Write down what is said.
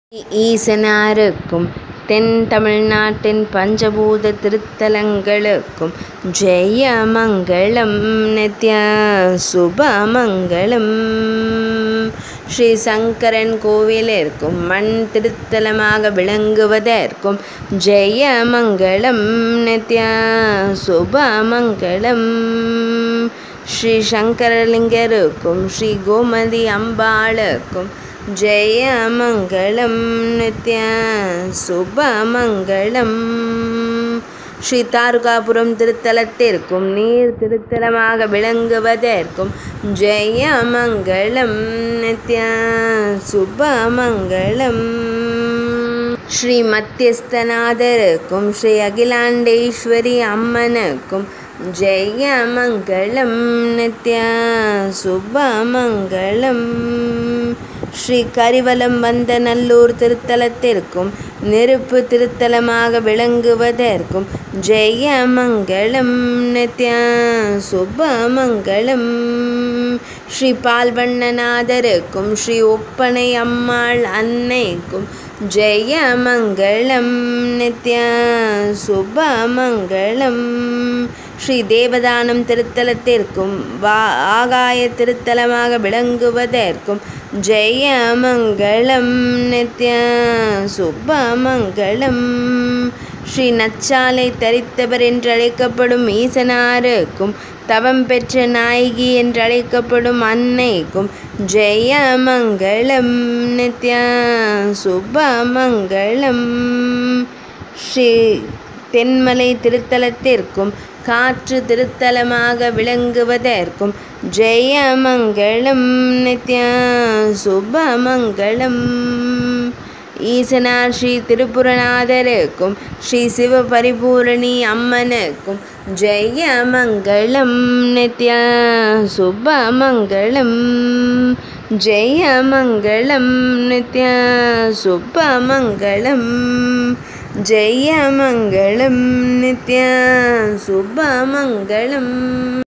ஈசனாருக்கும் தென் தமிழ்நாட்டின் பஞ்சபூத திருத்தலங்களுக்கும் ஜெய மங்களம் நித்ய சுபமங்களம் ஸ்ரீ சங்கரன் கோவிலிற்கும் மண் திருத்தலமாக விளங்குவதற்கும் ஜெய மங்களம் நித்ய சுபமங்களம் ஸ்ரீ சங்கரலிங்கருக்கும் ஸ்ரீ கோமதி அம்பாளுக்கும் ஜெய மங்களம் நித்ய சுபமங்களம் ஸ்ரீ தாருகாபுரம் திருத்தலத்திற்கும் நீர் திருத்தலமாக விளங்குவதற்கும் ஜெய மங்களம் நித்ய சுபமங்களம் ஸ்ரீ மத்தியஸ்தநாதருக்கும் ஸ்ரீ அகிலாண்டேஸ்வரி அம்மனுக்கும் ஜெய மங்களம் நித்ய சுபமங்களம் ஸ்ரீ கரிவலம் வந்த நல்லூர் திருத்தலத்திற்கும் நெருப்பு திருத்தலமாக விளங்குவதற்கும் ஜெய மங்களம் நித்ய சுபமங்களம் ஸ்ரீ பால்வண்ணநாதருக்கும் ஸ்ரீ ஒப்பனை அம்மாள் அன்னைக்கும் ஜெய மங்களம் நித்ய சுபமங்களம் ஸ்ரீ தேவதானம் திருத்தலத்திற்கும் வா ஆகாய திருத்தலமாக விளங்குவதற்கும் ஜெய மங்களம் நித்ய சுபமங்களம் ஸ்ரீ நச்சாலை தரித்தவர் என்றழைக்கப்படும் ஈசனாருக்கும் தவம் பெற்ற நாயகி என்றழைக்கப்படும் அன்னைக்கும் ஜெய மங்களம் நித்ய சுபமங்களம் ஸ்ரீ தென்மலை திருத்தலத்திற்கும் காற்று திருத்தலமாக விளங்குவதற்கும் ஜெய மங்களம் நித்ய சுபமங்களம் ஈசனார் ஸ்ரீ திருப்புரநாதருக்கும் ஸ்ரீ சிவபரிபூரணி அம்மனுக்கும் ஜெய மங்களம் நித்ய சுபமங்களம் ஜெய மங்களம் நித்ய சுபமங்களம் ஜெய மங்களம் நித்ய சுபமங்களம்